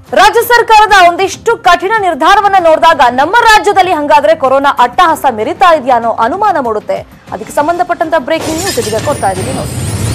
ರಾಜ್ಯ ಸರ್ಕಾರದ ಒಂದಿಷ್ಟು ಕಠಿಣ ನಿರ್ಧಾರವನ್ನ ನೋಡಿದಾಗ ನಮ್ಮ ರಾಜ್ಯದಲ್ಲಿ ಹಂಗಾದ್ರೆ ಕೊರೋನಾ ಅಟ್ಟಹಾಸ ಮೆರಿತಾ ಇದೆಯಾ ಅನ್ನೋ ಅನುಮಾನ ಮೂಡುತ್ತೆ ಅದಕ್ಕೆ ಸಂಬಂಧಪಟ್ಟಂತ ಬ್ರೇಕಿಂಗ್ ನ್ಯೂಸ್ ಇದೀಗ ಕೊಡ್ತಾ ಇದ್ದೀವಿ ನೋಡಿ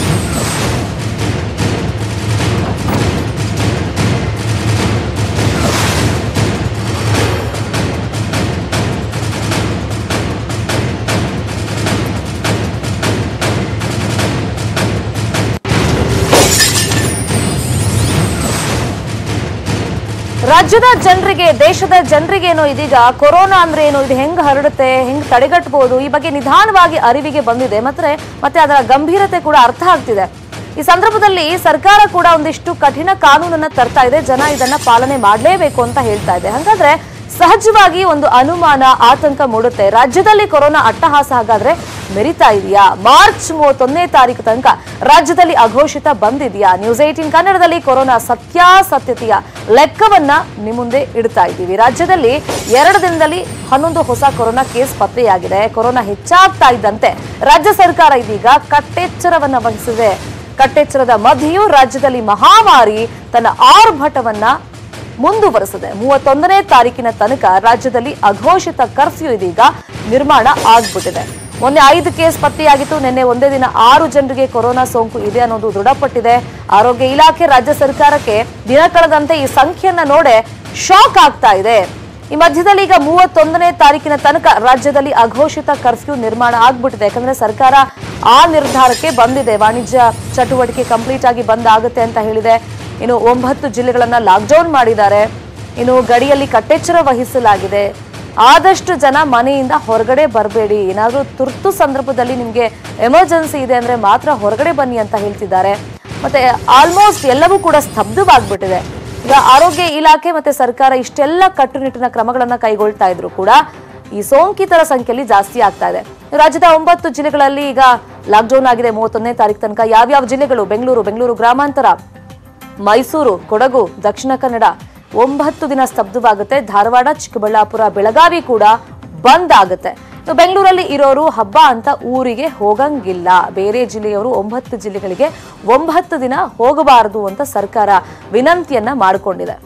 ರಾಜ್ಯದ ಜನರಿಗೆ ದೇಶದ ಜನರಿಗೇನೋ ಇದೀಗ ಕೊರೋನಾ ಅಂದ್ರೆ ಏನು ಇದು ಹೆಂಗ್ ಹರಡುತ್ತೆ ಹೆಂಗ್ ತಡೆಗಟ್ಟಬಹುದು ಈ ಬಗ್ಗೆ ನಿಧಾನವಾಗಿ ಅರಿವಿಗೆ ಬಂದಿದೆ ಮತ್ತೆ ಮತ್ತೆ ಅದರ ಗಂಭೀರತೆ ಕೂಡ ಅರ್ಥ ಆಗ್ತಿದೆ ಈ ಸಂದರ್ಭದಲ್ಲಿ ಸರ್ಕಾರ ಕೂಡ ಒಂದಿಷ್ಟು ಕಠಿಣ ಕಾನೂನನ್ನ ತರ್ತಾ ಇದೆ ಜನ ಇದನ್ನ ಪಾಲನೆ ಮಾಡಲೇಬೇಕು ಅಂತ ಹೇಳ್ತಾ ಇದೆ ಹಾಗಾದ್ರೆ ಸಹಜವಾಗಿ ಒಂದು ಅನುಮಾನ ಆತಂಕ ಮೂಡುತ್ತೆ ರಾಜ್ಯದಲ್ಲಿ ಕೊರೋನಾ ಅಟ್ಟಹಾಸ ಹಾಗಾದ್ರೆ ಮೆರಿತಾ ಇದೆಯಾ ಮಾರ್ಚ್ ಮೂವತ್ತೊಂದನೇ ತಾರೀಕು ತನಕ ರಾಜ್ಯದಲ್ಲಿ ಅಘೋಷಿತ ಬಂದಿದೆಯಾ ನ್ಯೂಸ್ ಏಟೀನ್ ಕನ್ನಡದಲ್ಲಿ ಕೊರೋನಾ ಸತ್ಯಾಸತ್ಯತೆಯ ಲೆಕ್ಕವನ್ನ ನಿಮ್ಮ ಮುಂದೆ ಇಡ್ತಾ ಇದ್ದೀವಿ ರಾಜ್ಯದಲ್ಲಿ ಎರಡು ದಿನದಲ್ಲಿ ಹನ್ನೊಂದು ಹೊಸ ಕೊರೋನಾ ಕೇಸ್ ಪತ್ತೆಯಾಗಿದೆ ಕೊರೋನಾ ಹೆಚ್ಚಾಗ್ತಾ ಇದ್ದಂತೆ ರಾಜ್ಯ ಸರ್ಕಾರ ಇದೀಗ ಕಟ್ಟೆಚ್ಚರವನ್ನ ವಹಿಸಿದೆ ಕಟ್ಟೆಚ್ಚರದ ಮಧ್ಯೆಯೂ ರಾಜ್ಯದಲ್ಲಿ ಮಹಾಮಾರಿ ತನ್ನ ಆರ್ಭಟವನ್ನ ಮುಂದುವರೆಸಿದೆ ಮೂವತ್ತೊಂದನೇ ತಾರೀಕಿನ ತನಕ ರಾಜ್ಯದಲ್ಲಿ ಅಘೋಷಿತ ಕರ್ಫ್ಯೂ ಇದೀಗ ನಿರ್ಮಾಣ ಆಗ್ಬಿಟ್ಟಿದೆ ಮೊನ್ನೆ ಐದು ಕೇಸ್ ಪತ್ತೆಯಾಗಿತ್ತು ನಿನ್ನೆ ಒಂದೇ ದಿನ ಆರು ಜನರಿಗೆ ಕೊರೋನಾ ಸೋಂಕು ಇದೆ ಅನ್ನೋದು ದೃಢಪಟ್ಟಿದೆ ಆರೋಗ್ಯ ಇಲಾಖೆ ರಾಜ್ಯ ಸರ್ಕಾರಕ್ಕೆ ದಿನ ಕಳೆದಂತೆ ಈ ಸಂಖ್ಯೆಯನ್ನ ನೋಡೆ ಶಾಕ್ ಆಗ್ತಾ ಇದೆ ಈ ಮಧ್ಯದಲ್ಲಿ ಈಗ ಮೂವತ್ತೊಂದನೇ ತಾರೀಕಿನ ತನಕ ರಾಜ್ಯದಲ್ಲಿ ಅಘೋಷಿತ ಕರ್ಫ್ಯೂ ನಿರ್ಮಾಣ ಆಗ್ಬಿಟ್ಟಿದೆ ಯಾಕಂದ್ರೆ ಸರ್ಕಾರ ಆ ನಿರ್ಧಾರಕ್ಕೆ ಬಂದಿದೆ ವಾಣಿಜ್ಯ ಚಟುವಟಿಕೆ ಕಂಪ್ಲೀಟ್ ಆಗಿ ಬಂದ್ ಆಗುತ್ತೆ ಅಂತ ಹೇಳಿದೆ ಇನ್ನು ಒಂಬತ್ತು ಜಿಲ್ಲೆಗಳನ್ನ ಲಾಕ್ಡೌನ್ ಮಾಡಿದ್ದಾರೆ ಇನ್ನು ಗಡಿಯಲ್ಲಿ ಕಟ್ಟೆಚ್ಚರ ವಹಿಸಲಾಗಿದೆ ಆದಷ್ಟು ಜನ ಮನೆಯಿಂದ ಹೊರಗಡೆ ಬರಬೇಡಿ ಏನಾದರೂ ತುರ್ತು ಸಂದರ್ಭದಲ್ಲಿ ನಿಮಗೆ ಎಮರ್ಜೆನ್ಸಿ ಇದೆ ಅಂದ್ರೆ ಮಾತ್ರ ಹೊರಗಡೆ ಬನ್ನಿ ಅಂತ ಹೇಳ್ತಿದ್ದಾರೆ ಮತ್ತೆ ಆಲ್ಮೋಸ್ಟ್ ಎಲ್ಲವೂ ಕೂಡ ಸ್ತಬ್ಧವಾಗ್ಬಿಟ್ಟಿದೆ ಈಗ ಆರೋಗ್ಯ ಇಲಾಖೆ ಮತ್ತೆ ಸರ್ಕಾರ ಇಷ್ಟೆಲ್ಲ ಕಟ್ಟುನಿಟ್ಟಿನ ಕ್ರಮಗಳನ್ನ ಕೈಗೊಳ್ತಾ ಇದ್ರು ಕೂಡ ಈ ಸೋಂಕಿತರ ಸಂಖ್ಯೆಯಲ್ಲಿ ಜಾಸ್ತಿ ಆಗ್ತಾ ಇದೆ ರಾಜ್ಯದ ಒಂಬತ್ತು ಜಿಲ್ಲೆಗಳಲ್ಲಿ ಈಗ ಲಾಕ್ಡೌನ್ ಆಗಿದೆ ಮೂವತ್ತೊಂದನೇ ತಾರೀಕು ತನಕ ಯಾವ್ಯಾವ ಜಿಲ್ಲೆಗಳು ಬೆಂಗಳೂರು ಬೆಂಗಳೂರು ಗ್ರಾಮಾಂತರ ಮೈಸೂರು ಕೊಡಗು ದಕ್ಷಿಣ ಕನ್ನಡ ಒಂಬತ್ತು ದಿನ ಸ್ತಬ್ಧವಾಗುತ್ತೆ ಧಾರವಾಡ ಚಿಕ್ಕಬಳ್ಳಾಪುರ ಬೆಳಗಾವಿ ಕೂಡ ಬಂದ್ ಆಗುತ್ತೆ ಇನ್ನು ಬೆಂಗಳೂರಲ್ಲಿ ಇರೋರು ಹಬ್ಬ ಅಂತ ಊರಿಗೆ ಹೋಗಂಗಿಲ್ಲ ಬೇರೆ ಜಿಲ್ಲೆಯವರು ಒಂಬತ್ತು ಜಿಲ್ಲೆಗಳಿಗೆ ಒಂಬತ್ತು ದಿನ ಹೋಗಬಾರದು ಅಂತ ಸರ್ಕಾರ ವಿನಂತಿಯನ್ನ ಮಾಡಿಕೊಂಡಿದೆ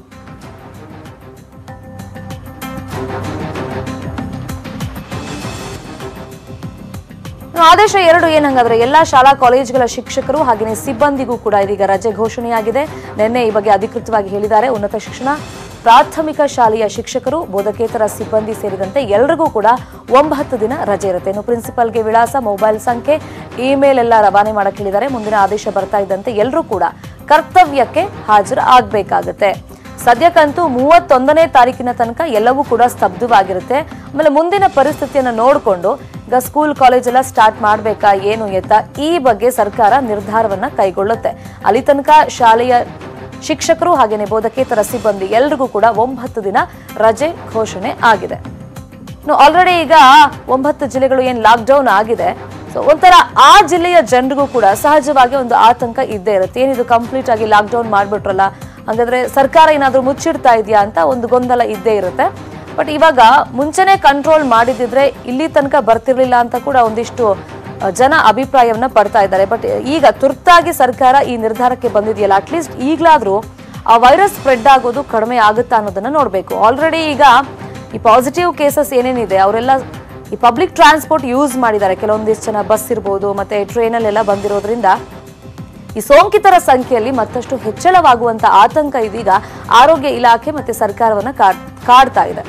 ಇನ್ನು ಆದೇಶ ಎರಡು ಏನಂಗಾದ್ರೆ ಎಲ್ಲಾ ಶಾಲಾ ಕಾಲೇಜುಗಳ ಶಿಕ್ಷಕರು ಹಾಗೆಯೇ ಸಿಬ್ಬಂದಿಗೂ ಕೂಡ ಇದೀಗ ರಜೆ ಘೋಷಣೆಯಾಗಿದೆ ನಿನ್ನೆ ಈ ಬಗ್ಗೆ ಅಧಿಕೃತವಾಗಿ ಹೇಳಿದ್ದಾರೆ ಉನ್ನತ ಶಿಕ್ಷಣ ಪ್ರಾಥಮಿಕ ಶಾಲೆಯ ಶಿಕ್ಷಕರು ಬೋಧಕೇತರ ಸಿಬ್ಬಂದಿ ಸೇರಿದಂತೆ ಎಲ್ರಿಗೂ ಕೂಡ ಒಂಬತ್ತು ದಿನ ರಜೆ ಇರುತ್ತೆ ಇನ್ನು ಪ್ರಿನ್ಸಿಪಲ್ಗೆ ವಿಳಾಸ ಮೊಬೈಲ್ ಸಂಖ್ಯೆ ಇಮೇಲ್ ಎಲ್ಲ ರವಾನೆ ಮಾಡಕ್ ಹೇಳಿದ್ದಾರೆ ಮುಂದಿನ ಆದೇಶ ಬರ್ತಾ ಇದ್ದಂತೆ ಎಲ್ಲರೂ ಕೂಡ ಕರ್ತವ್ಯಕ್ಕೆ ಹಾಜರು ಆಗ್ಬೇಕಾಗತ್ತೆ ಸದ್ಯಕ್ಕಂತೂ ಮೂವತ್ತೊಂದನೇ ತಾರೀಕಿನ ತನಕ ಎಲ್ಲವೂ ಕೂಡ ಸ್ತಬ್ಧವಾಗಿರುತ್ತೆ ಆಮೇಲೆ ಮುಂದಿನ ಪರಿಸ್ಥಿತಿಯನ್ನು ನೋಡಿಕೊಂಡು ಈಗ ಸ್ಕೂಲ್ ಕಾಲೇಜ್ ಎಲ್ಲ ಸ್ಟಾರ್ಟ್ ಮಾಡಬೇಕಾ ಏನು ಎತ್ತ ಈ ಬಗ್ಗೆ ಸರ್ಕಾರ ನಿರ್ಧಾರವನ್ನ ಕೈಗೊಳ್ಳುತ್ತೆ ಅಲ್ಲಿ ತನಕ ಶಾಲೆಯ ಶಿಕ್ಷಕರು ಹಾಗೇನೆ ಬೋಧಕೇತರ ಸಿಬ್ಬಂದಿ ಎಲ್ರಿಗೂ ಕೂಡ ಒಂಬತ್ತು ದಿನ ರಜೆ ಘೋಷಣೆ ಆಗಿದೆ ಇನ್ನು ಆಲ್ರೆಡಿ ಈಗ ಒಂಬತ್ತು ಜಿಲ್ಲೆಗಳು ಏನ್ ಲಾಕ್ ಡೌನ್ ಆಗಿದೆ ಸೊ ಒಂಥರ ಆ ಜಿಲ್ಲೆಯ ಜನರಿಗೂ ಕೂಡ ಸಹಜವಾಗಿ ಒಂದು ಆತಂಕ ಇದ್ದೇ ಇರುತ್ತೆ ಏನಿದು ಕಂಪ್ಲೀಟ್ ಆಗಿ ಲಾಕ್ ಡೌನ್ ಮಾಡ್ಬಿಟ್ರಲ್ಲ ಹಾಗಾದ್ರೆ ಸರ್ಕಾರ ಏನಾದ್ರೂ ಮುಚ್ಚಿಡ್ತಾ ಇದೆಯಾ ಅಂತ ಒಂದು ಗೊಂದಲ ಇದ್ದೇ ಇರುತ್ತೆ ಬಟ್ ಇವಾಗ ಮುಂಚೆನೆ ಕಂಟ್ರೋಲ್ ಮಾಡಿದಿದ್ರೆ ಇಲ್ಲಿ ತನಕ ಬರ್ತಿರ್ಲಿಲ್ಲ ಅಂತ ಕೂಡ ಒಂದಿಷ್ಟು ಅಹ್, ಜನ ಅಭಿಪ್ರಾಯವನ್ನ ಪಡ್ತಾ ಇದ್ದಾರೆ ಬಟ್ ಈಗ ತುರ್ತಾಗಿ ಸರ್ಕಾರ ಈ ನಿರ್ಧಾರಕ್ಕೆ ಬಂದಿದೆಯಲ್ಲ ಅಟ್ಲೀಸ್ಟ್ ಈಗಲಾದ್ರೂ ಆ ವೈರಸ್ ಸ್ಪ್ರೆಡ್ ಆಗೋದು ಕಡಿಮೆ ಆಗುತ್ತಾ ಅನ್ನೋದನ್ನ ನೋಡಬೇಕು ಆಲ್ರೆಡಿ ಈಗ ಈ ಪಾಸಿಟಿವ್ ಕೇಸಸ್ ಏನೇನಿದೆ ಅವರೆಲ್ಲ ಈ ಪಬ್ಲಿಕ್ ಟ್ರಾನ್ಸ್ಪೋರ್ಟ್ ಯೂಸ್ ಮಾಡಿದ್ದಾರೆ ಕೆಲವೊಂದಿಷ್ಟು ಜನ ಬಸ್ ಇರ್ಬೋದು ಮತ್ತೆ ಟ್ರೈನಲ್ಲೆಲ್ಲ ಬಂದಿರೋದ್ರಿಂದ ಈ ಸೋಂಕಿತರ ಸಂಖ್ಯೆಯಲ್ಲಿ ಮತ್ತಷ್ಟು ಹೆಚ್ಚಳವಾಗುವಂತ ಆತಂಕ ಇದೀಗ ಆರೋಗ್ಯ ಇಲಾಖೆ ಮತ್ತೆ ಸರ್ಕಾರವನ್ನ ಕಾಡ್- ಕಾಡ್ತಾ ಇದೆ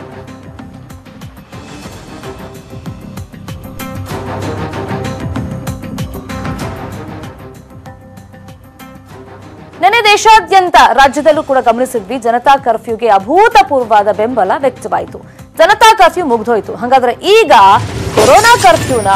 ನಿನ್ನೆ ದೇಶಾದ್ಯಂತ ರಾಜ್ಯದಲ್ಲೂ ಕೂಡ ಗಮನಿಸಿದ್ವಿ ಜನತಾ ಕರ್ಫ್ಯೂಗೆ ಅಭೂತಪೂರ್ವವಾದ ಬೆಂಬಲ ವ್ಯಕ್ತವಾಯಿತು ಜನತಾ ಕರ್ಫ್ಯೂ ಮುಗ್ದೋಯ್ತು ಹಾಗಾದ್ರೆ ಈಗ ಕೊರೋನಾ ಕರ್ಫ್ಯೂನ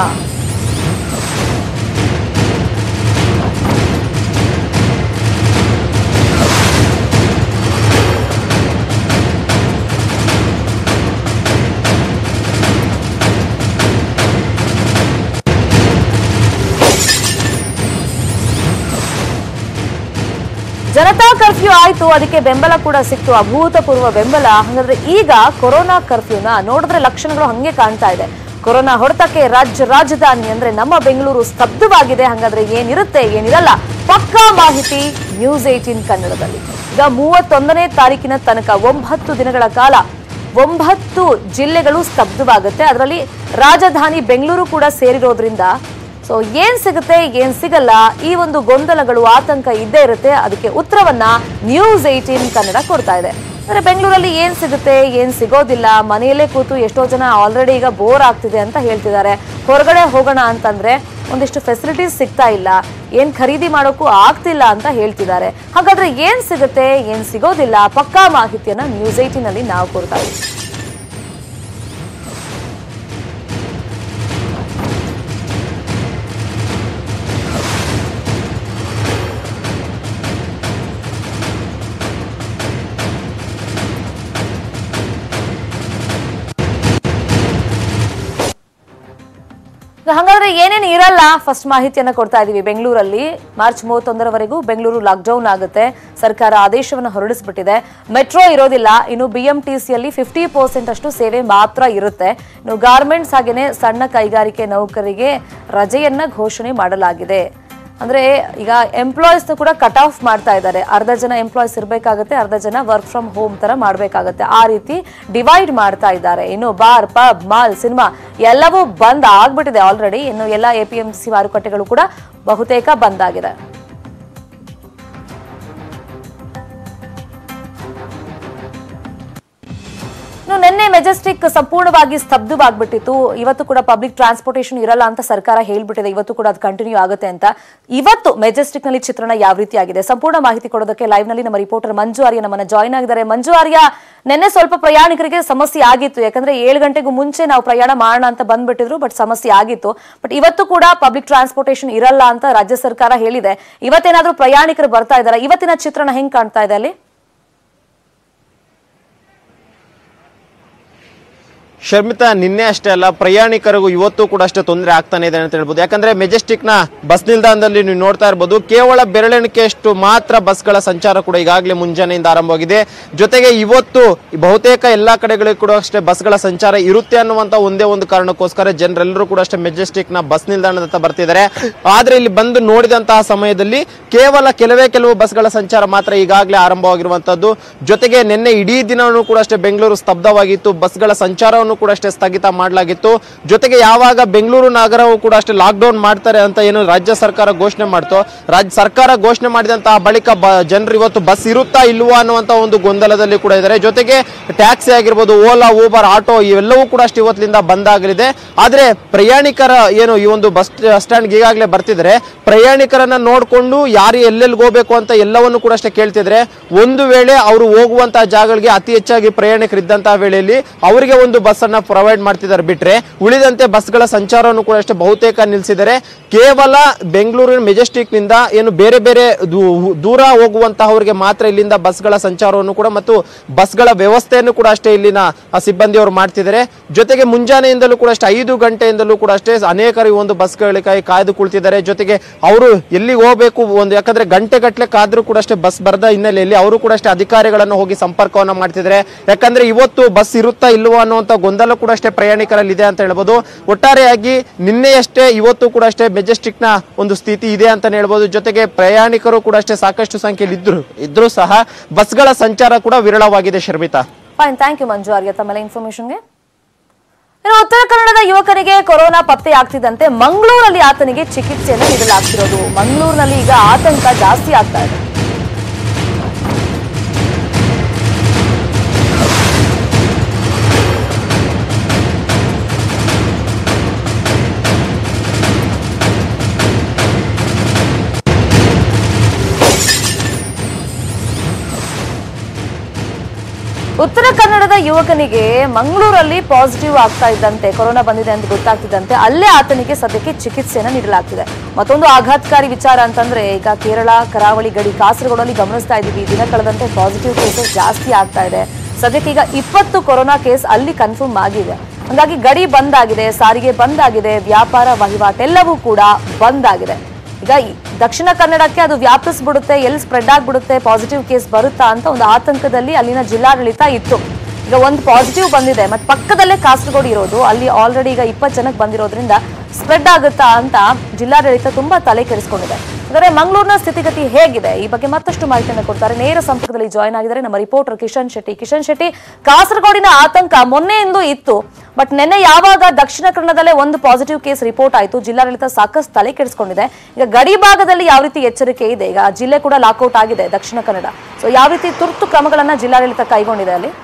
ಜನತಾ ಕರ್ಫ್ಯೂ ಆಯ್ತು ಅದಕ್ಕೆ ಬೆಂಬಲ ಕೂಡ ಸಿಕ್ತು ಅಭೂತಪೂರ್ವ ಬೆಂಬಲ ಹಾಗಾದ್ರೆ ಈಗ ಕೊರೋನಾ ಕರ್ಫ್ಯೂನ ನೋಡಿದ್ರೆ ಲಕ್ಷಣಗಳು ಹಂಗೆ ಕಾಣ್ತಾ ಇದೆ ಕೊರೋನಾ ಹೊಡೆತಕ್ಕೆ ರಾಜ್ಯ ರಾಜಧಾನಿ ಅಂದ್ರೆ ನಮ್ಮ ಬೆಂಗಳೂರು ಸ್ತಬ್ಧವಾಗಿದೆ ಹಾಗಾದ್ರೆ ಏನಿರುತ್ತೆ ಏನಿರಲ್ಲ ಪಕ್ಕಾ ಮಾಹಿತಿ ನ್ಯೂಸ್ ಏಟೀನ್ ಕನ್ನಡದಲ್ಲಿ ಈಗ ಮೂವತ್ತೊಂದನೇ ತಾರೀಕಿನ ತನಕ ಒಂಬತ್ತು ದಿನಗಳ ಕಾಲ ಒಂಬತ್ತು ಜಿಲ್ಲೆಗಳು ಸ್ತಬ್ಧವಾಗುತ್ತೆ ಅದರಲ್ಲಿ ರಾಜಧಾನಿ ಬೆಂಗಳೂರು ಕೂಡ ಸೇರಿರೋದ್ರಿಂದ ಸೊ ಏನ್ ಸಿಗುತ್ತೆ ಏನ್ ಸಿಗಲ್ಲ ಈ ಒಂದು ಗೊಂದಲಗಳು ಆತಂಕ ಇದ್ದೇ ಇರುತ್ತೆ ಅದಕ್ಕೆ ಉತ್ತರವನ್ನ ನ್ಯೂಸ್ ಏಟೀನ್ ಕನ್ನಡ ಕೊಡ್ತಾ ಇದೆ ಅಂದ್ರೆ ಬೆಂಗಳೂರಲ್ಲಿ ಏನ್ ಸಿಗುತ್ತೆ ಏನ್ ಸಿಗೋದಿಲ್ಲ ಮನೆಯಲ್ಲೇ ಕೂತು ಎಷ್ಟೋ ಜನ ಆಲ್ರೆಡಿ ಈಗ ಬೋರ್ ಆಗ್ತಿದೆ ಅಂತ ಹೇಳ್ತಿದ್ದಾರೆ ಹೊರಗಡೆ ಹೋಗೋಣ ಅಂತಂದ್ರೆ ಒಂದಿಷ್ಟು ಫೆಸಿಲಿಟೀಸ್ ಸಿಗ್ತಾ ಇಲ್ಲ ಏನ್ ಖರೀದಿ ಮಾಡೋಕ್ಕೂ ಆಗ್ತಿಲ್ಲ ಅಂತ ಹೇಳ್ತಿದ್ದಾರೆ ಹಾಗಾದ್ರೆ ಏನ್ ಸಿಗುತ್ತೆ ಏನ್ ಸಿಗೋದಿಲ್ಲ ಪಕ್ಕಾ ಮಾಹಿತಿಯನ್ನ ನ್ಯೂಸ್ ಏಟೀನ್ ಅಲ್ಲಿ ನಾವು ಕೊಡ್ತಾ ಇದ್ದೀವಿ ಹಾಗಾದ್ರೆ ಏನೇನು ಇರಲ್ಲ ಫಸ್ಟ್ ಮಾಹಿತಿಯನ್ನ ಕೊಡ್ತಾ ಇದೀವಿ ಬೆಂಗಳೂರಲ್ಲಿ ಮಾರ್ಚ್ ಮೂವತ್ತೊಂದರವರೆಗೂ ಬೆಂಗಳೂರು ಲಾಕ್ಡೌನ್ ಆಗುತ್ತೆ ಸರ್ಕಾರ ಆದೇಶವನ್ನು ಹೊರಡಿಸ್ಬಿಟ್ಟಿದೆ ಮೆಟ್ರೋ ಇರೋದಿಲ್ಲ ಇನ್ನು ಬಿಎಂಟಿಸಿಯಲ್ಲಿ ಫಿಫ್ಟಿ ಪರ್ಸೆಂಟ್ ಅಷ್ಟು ಸೇವೆ ಮಾತ್ರ ಇರುತ್ತೆ ಇನ್ನು ಗಾರ್ಮೆಂಟ್ಸ್ ಹಾಗೇನೆ ಸಣ್ಣ ಕೈಗಾರಿಕೆ ನೌಕರಿಗೆ ರಜೆಯನ್ನ ಘೋಷಣೆ ಮಾಡಲಾಗಿದೆ ಅಂದ್ರೆ ಈಗ ಎಂಪ್ಲಾಯೀಸ್ ಕೂಡ ಕಟ್ ಆಫ್ ಮಾಡ್ತಾ ಇದ್ದಾರೆ ಅರ್ಧ ಜನ ಎಂಪ್ಲಾಯೀಸ್ ಇರಬೇಕಾಗುತ್ತೆ ಅರ್ಧ ಜನ ವರ್ಕ್ ಫ್ರಮ್ ಹೋಮ್ ತರ ಮಾಡಬೇಕಾಗುತ್ತೆ ಆ ರೀತಿ ಡಿವೈಡ್ ಮಾಡ್ತಾ ಇದ್ದಾರೆ ಇನ್ನು ಬಾರ್ ಪಬ್ ಮಾಲ್ ಸಿನಿಮಾ ಎಲ್ಲವೂ ಬಂದ್ ಆಗ್ಬಿಟ್ಟಿದೆ ಆಲ್ರೆಡಿ ಇನ್ನು ಎಲ್ಲ ಎ ಪಿ ಎಂ ಸಿ ಮಾರುಕಟ್ಟೆಗಳು ಕೂಡ ಬಹುತೇಕ ಬಂದ್ ಆಗಿದೆ ಇನ್ನು ನಿನ್ನೆ ಮೆಜೆಸ್ಟಿಕ್ ಸಂಪೂರ್ಣವಾಗಿ ಸ್ತಬ್ಧವಾಗ್ಬಿಟ್ಟಿತ್ತು ಇವತ್ತು ಕೂಡ ಪಬ್ಲಿಕ್ ಟ್ರಾನ್ಸ್ಪೋರ್ಟೇಷನ್ ಇರಲ್ಲ ಅಂತ ಸರ್ಕಾರ ಹೇಳ್ಬಿಟ್ಟಿದೆ ಇವತ್ತು ಕೂಡ ಅದು ಕಂಟಿನ್ಯೂ ಆಗುತ್ತೆ ಅಂತ ಇವತ್ತು ಮೆಜೆಸ್ಟಿಕ್ ನಲ್ಲಿ ಚಿತ್ರಣ ಯಾವ ರೀತಿ ಆಗಿದೆ ಸಂಪೂರ್ಣ ಮಾಹಿತಿ ಕೊಡೋದಕ್ಕೆ ಲೈವ್ ನಲ್ಲಿ ನಮ್ಮ ರಿಪೋರ್ಟರ್ ಮಂಜು ಆರ್ಯ ನಮ್ಮನ್ನ ಜಾಯ್ನ್ ಆಗಿದ್ದಾರೆ ಮಂಜು ಆರ್ಯ ನಿನ್ನೆ ಸ್ವಲ್ಪ ಪ್ರಯಾಣಿಕರಿಗೆ ಸಮಸ್ಯೆ ಆಗಿತ್ತು ಯಾಕಂದ್ರೆ ಏಳು ಗಂಟೆಗೂ ಮುಂಚೆ ನಾವು ಪ್ರಯಾಣ ಮಾಡೋಣ ಅಂತ ಬಂದ್ಬಿಟ್ಟಿದ್ರು ಬಟ್ ಸಮಸ್ಯೆ ಆಗಿತ್ತು ಬಟ್ ಇವತ್ತು ಕೂಡ ಪಬ್ಲಿಕ್ ಟ್ರಾನ್ಸ್ಪೋರ್ಟೇಷನ್ ಇರಲ್ಲ ಅಂತ ರಾಜ್ಯ ಸರ್ಕಾರ ಹೇಳಿದೆ ಇವತ್ತೇನಾದ್ರೂ ಪ್ರಯಾಣಿಕರು ಬರ್ತಾ ಇದ್ದಾರೆ ಇವತ್ತಿನ ಚಿತ್ರಣ ಹೆಂಗ್ ಕಾಣ್ತಾ ಇದೆ ಅಲ್ಲಿ ಶರ್ಮಿತಾ ನಿನ್ನೆ ಅಷ್ಟೇ ಅಲ್ಲ ಪ್ರಯಾಣಿಕರಿಗೂ ಇವತ್ತು ಕೂಡ ಅಷ್ಟೇ ತೊಂದರೆ ಆಗ್ತಾನೆ ಇದೆ ಅಂತ ಹೇಳ್ಬೋದು ಯಾಕಂದ್ರೆ ಮೆಜೆಸ್ಟಿಕ್ ನ ಬಸ್ ನಿಲ್ದಾಣದಲ್ಲಿ ನೀವು ನೋಡ್ತಾ ಇರ್ಬೋದು ಕೇವಲ ಬೆರಳೆಣಿಕೆಯಷ್ಟು ಮಾತ್ರ ಬಸ್ಗಳ ಸಂಚಾರ ಕೂಡ ಈಗಾಗಲೇ ಮುಂಜಾನೆಯಿಂದ ಆರಂಭವಾಗಿದೆ ಜೊತೆಗೆ ಇವತ್ತು ಬಹುತೇಕ ಎಲ್ಲಾ ಕಡೆಗಳಿಗೂ ಕೂಡ ಅಷ್ಟೇ ಬಸ್ಗಳ ಸಂಚಾರ ಇರುತ್ತೆ ಅನ್ನುವಂತ ಒಂದೇ ಒಂದು ಕಾರಣಕ್ಕೋಸ್ಕರ ಜನರೆಲ್ಲರೂ ಕೂಡ ಅಷ್ಟೇ ಮೆಜೆಸ್ಟಿಕ್ ನ ಬಸ್ ನಿಲ್ದಾಣದತ್ತ ಬರ್ತಿದ್ದಾರೆ ಆದ್ರೆ ಇಲ್ಲಿ ಬಂದು ನೋಡಿದಂತಹ ಸಮಯದಲ್ಲಿ ಕೇವಲ ಕೆಲವೇ ಕೆಲವು ಬಸ್ಗಳ ಸಂಚಾರ ಮಾತ್ರ ಈಗಾಗಲೇ ಆರಂಭವಾಗಿರುವಂತದ್ದು ಜೊತೆಗೆ ನಿನ್ನೆ ಇಡೀ ದಿನವೂ ಕೂಡ ಅಷ್ಟೇ ಬೆಂಗಳೂರು ಸ್ತಬ್ಧವಾಗಿತ್ತು ಬಸ್ಗಳ ಸಂಚಾರವನ್ನು ಕೂಡ ಅಷ್ಟೇ ಸ್ಥಗಿತ ಮಾಡಲಾಗಿತ್ತು ಜೊತೆಗೆ ಯಾವಾಗ ಬೆಂಗಳೂರು ನಗರವು ಕೂಡ ಅಷ್ಟೇ ಲಾಕ್ಡೌನ್ ಮಾಡ್ತಾರೆ ಅಂತ ಏನು ರಾಜ್ಯ ಸರ್ಕಾರ ಘೋಷಣೆ ಮಾಡ್ತೋ ರಾಜ್ಯ ಸರ್ಕಾರ ಘೋಷಣೆ ಮಾಡಿದಂತಹ ಬಳಿಕ ಜನರು ಇವತ್ತು ಬಸ್ ಇರುತ್ತಾ ಇಲ್ವಾ ಅನ್ನುವಂತ ಒಂದು ಗೊಂದಲದಲ್ಲಿ ಕೂಡ ಇದ್ದಾರೆ ಜೊತೆಗೆ ಟ್ಯಾಕ್ಸಿ ಆಗಿರ್ಬೋದು ಓಲಾ ಊಬರ್ ಆಟೋ ಇವೆಲ್ಲವೂ ಕೂಡ ಅಷ್ಟು ಇವತ್ತಿನಿಂದ ಬಂದ್ ಆಗಲಿದೆ ಆದ್ರೆ ಪ್ರಯಾಣಿಕರ ಏನು ಈ ಒಂದು ಬಸ್ ಸ್ಟ್ಯಾಂಡ್ ಈಗಾಗಲೇ ಬರ್ತಿದ್ರೆ ಪ್ರಯಾಣಿಕರನ್ನ ನೋಡಿಕೊಂಡು ಯಾರು ಎಲ್ಲೆಲ್ಲಿ ಹೋಗ್ಬೇಕು ಅಂತ ಎಲ್ಲವನ್ನು ಕೂಡ ಅಷ್ಟೇ ಕೇಳ್ತಿದ್ರೆ ಒಂದು ವೇಳೆ ಅವರು ಹೋಗುವಂತಹ ಜಾಗಗಳಿಗೆ ಅತಿ ಹೆಚ್ಚಾಗಿ ಪ್ರಯಾಣಿಕರು ಇದ್ದಂತಹ ವೇಳೆಯಲ್ಲಿ ಅವರಿಗೆ ಒಂದು ಬಸ್ ಅನ್ನ ಪ್ರೊವೈಡ್ ಮಾಡ್ತಿದ್ದಾರೆ ಬಿಟ್ರೆ ಉಳಿದಂತೆ ಬಸ್ಗಳ ಸಂಚಾರವನ್ನು ಕೂಡ ಅಷ್ಟೇ ಬಹುತೇಕ ನಿಲ್ಲಿಸಿದ್ದಾರೆ ಕೇವಲ ಬೆಂಗಳೂರಿನ ಮೆಜೆಸ್ಟಿಕ್ ನಿಂದ ಏನು ಬೇರೆ ಬೇರೆ ದೂ- ದೂರ ಹೋಗುವಂತಹವರಿಗೆ ಮಾತ್ರ ಇಲ್ಲಿಂದ ಬಸ್ಗಳ ಸಂಚಾರವನ್ನು ಕೂಡ ಮತ್ತು ಬಸ್ಗಳ ವ್ಯವಸ್ಥೆಯನ್ನು ಕೂಡ ಅಷ್ಟೇ ಇಲ್ಲಿನ ಆ ಸಿಬ್ಬಂದಿಯವರು ಮಾಡ್ತಿದ್ದಾರೆ ಜೊತೆಗೆ ಮುಂಜಾನೆಯಿಂದಲೂ ಕೂಡ ಅಷ್ಟೇ ಐದು ಗಂಟೆಯಿಂದಲೂ ಕೂಡ ಅಷ್ಟೇ ಅನೇಕರು ಈ ಒಂದು ಬಸ್ಗಳಿಗಾಗಿ ಕಾಯ್ದು ಕುಳಿತಿದ್ದಾರೆ ಜೊತೆಗೆ ಅವರು ಎಲ್ಲಿಗೆ ಹೋಗಬೇಕು ಒಂದು ಯಾಕಂದ್ರೆ ಗಂಟೆ ಗಟ್ಟಲೆ ಕಾದ್ರೂ ಕೂಡ ಅಷ್ಟೇ ಬಸ್ ಬರದ ಹಿನ್ನೆಲೆಯಲ್ಲಿ ಅವರು ಕೂಡ ಅಷ್ಟೇ ಅಧಿಕಾರಿಗಳನ್ನು ಹೋಗಿ ಸಂಪರ್ಕವನ್ನ ಮಾಡ್ತಿದ್ದಾರೆ ಯಾಕಂದ್ರೆ ಇವತ್ತು ಬಸ್ ಇರುತ್ತಾ ಇಲ್ವೋ ಅನ್ನುವಂತ ಗೊಂದಲ ಕೂಡ ಅಷ್ಟೇ ಪ್ರಯಾಣಿಕರಲ್ಲಿ ಇದೆ ಅಂತ ಹೇಳ್ಬೋದು ಒಟ್ಟಾರೆಯಾಗಿ ನಿನ್ನೆಯಷ್ಟೇ ಇವತ್ತು ಕೂಡ ಅಷ್ಟೇ ಮೆಜೆಸ್ಟಿಕ್ ನ ಒಂದು ಸ್ಥಿತಿ ಇದೆ ಅಂತ ಹೇಳ್ಬೋದು ಜೊತೆಗೆ ಪ್ರಯಾಣಿಕರು ಕೂಡ ಅಷ್ಟೇ ಸಾಕಷ್ಟು ಸಂಖ್ಯೆಯಲ್ಲಿ ಇದ್ರು ಇದ್ರೂ ಸಹ ಬಸ್ಗಳ ಸಂಚಾರ ಕೂಡ ವಿರಳವಾಗಿದೆ Sharmita fine thank you Manju Arya ತಮ್ಮೆಲ್ಲ ಇನ್ಫಾರ್ಮೇಶನ್ಗೆ ಇನ್ನು ಉತ್ತರ ಕನ್ನಡದ ಯುವಕನಿಗೆ ಕೊರೋನಾ ಪತ್ತೆ ಆಗ್ತಿದ್ದಂತೆ ಮಂಗಳೂರಲ್ಲಿ ಆತನಿಗೆ ಚಿಕಿತ್ಸೆಯನ್ನು ನೀಡಲಾಗ್ತಿರೋದು ಮಂಗಳೂರಿನಲ್ಲಿ ಈಗ ಆತಂಕ ಜಾಸ್ತಿ ಆಗ್ತಾ ಇದೆ ಉತ್ತರ ಕನ್ನಡದ ಯುವಕನಿಗೆ ಮಂಗಳೂರಲ್ಲಿ ಪಾಸಿಟಿವ್ ಆಗ್ತಾ ಇದ್ದಂತೆ ಕೊರೋನಾ ಬಂದಿದೆ ಅಂತ ಗೊತ್ತಾಗ್ತಿದ್ದಂತೆ ಅಲ್ಲೇ ಆತನಿಗೆ ಸದ್ಯಕ್ಕೆ ಚಿಕಿತ್ಸೆಯನ್ನು ನೀಡಲಾಗ್ತಿದೆ ಮತ್ತೊಂದು ಆಘಾತಕಾರಿ ವಿಚಾರ ಅಂತಂದ್ರೆ ಈಗ ಕೇರಳ ಕರಾವಳಿ ಗಡಿ ಕಾಸರಗೋಡಲ್ಲಿ ಗಮನಿಸ್ತಾ ಇದ್ದೀವಿ ದಿನ ಕಳೆದಂತೆ ಪಾಸಿಟಿವ್ ಕೇಸಸ್ ಜಾಸ್ತಿ ಆಗ್ತಾ ಇದೆ ಸದ್ಯಕ್ಕೆ ಈಗ ಇಪ್ಪತ್ತು ಕೊರೋನಾ ಕೇಸ್ ಅಲ್ಲಿ ಕನ್ಫರ್ಮ್ ಆಗಿದೆ ಹಂಗಾಗಿ ಗಡಿ ಬಂದ್ ಆಗಿದೆ ಸಾರಿಗೆ ಬಂದ್ ಆಗಿದೆ ವ್ಯಾಪಾರ ವಹಿವಾಟೆಲ್ಲವೂ ಕೂಡ ಬಂದ್ ಆಗಿದೆ ಈಗ ಈ ದಕ್ಷಿಣ ಕನ್ನಡಕ್ಕೆ ಅದು ವ್ಯಾಪಿಸ್ಬಿಡುತ್ತೆ ಎಲ್ಲಿ ಸ್ಪ್ರೆಡ್ ಆಗ್ಬಿಡುತ್ತೆ ಪಾಸಿಟಿವ್ ಕೇಸ್ ಬರುತ್ತಾ ಅಂತ ಒಂದು ಆತಂಕದಲ್ಲಿ ಅಲ್ಲಿನ ಜಿಲ್ಲಾಡಳಿತ ಇತ್ತು ಈಗ ಒಂದು ಪಾಸಿಟಿವ್ ಬಂದಿದೆ ಮತ್ತೆ ಪಕ್ಕದಲ್ಲೇ ಕಾಸರಗೋಡು ಇರೋದು ಅಲ್ಲಿ ಆಲ್ರೆಡಿ ಈಗ ಇಪ್ಪತ್ತು ಜನಕ್ಕೆ ಬಂದಿರೋದ್ರಿಂದ ಸ್ಪ್ರೆಡ್ ಆಗುತ್ತಾ ಅಂತ ಜಿಲ್ಲಾಡಳಿತ ತುಂಬಾ ತಲೆ ಕೆಡಿಸ್ಕೊಂಡಿದೆ ಹಾಗಾದ್ರೆ ಮಂಗಳೂರಿನ ಸ್ಥಿತಿಗತಿ ಹೇಗಿದೆ ಈ ಬಗ್ಗೆ ಮತ್ತಷ್ಟು ಮಾಹಿತಿಯನ್ನು ಕೊಡ್ತಾರೆ ನೇರ ಸಂಪರ್ಕದಲ್ಲಿ ಜಾಯ್ನ್ ಆಗಿದ್ದಾರೆ ನಮ್ಮ ರಿಪೋರ್ಟರ್ ಕಿಶನ್ ಶೆಟ್ಟಿ ಕಿಶನ್ ಶೆಟ್ಟಿ ಕಾಸರಗೋಡಿನ ಆತಂಕ ಮೊನ್ನೆಯಿಂದಲೂ ಇತ್ತು ಬಟ್ ನಿನ್ನೆ ಯಾವಾಗ ದಕ್ಷಿಣ ಕನ್ನಡದಲ್ಲೇ ಒಂದು ಪಾಸಿಟಿವ್ ಕೇಸ್ ರಿಪೋರ್ಟ್ ಆಯಿತು ಜಿಲ್ಲಾಡಳಿತ ಸಾಕಷ್ಟು ತಲೆ ಕೆಡಿಸ್ಕೊಂಡಿದೆ ಈಗ ಗಡಿ ಭಾಗದಲ್ಲಿ ಯಾವ ರೀತಿ ಎಚ್ಚರಿಕೆ ಇದೆ ಈಗ ಜಿಲ್ಲೆ ಕೂಡ ಲಾಕ್ಔಟ್ ಆಗಿದೆ ದಕ್ಷಿಣ ಕನ್ನಡ ಸೊ ಯಾವ ರೀತಿ ತುರ್ತು ಕ್ರಮಗಳನ್ನ ಜಿಲ್ಲಾಡಳಿತ ಕೈಗೊಂಡಿದೆ ಅಲ್ಲಿ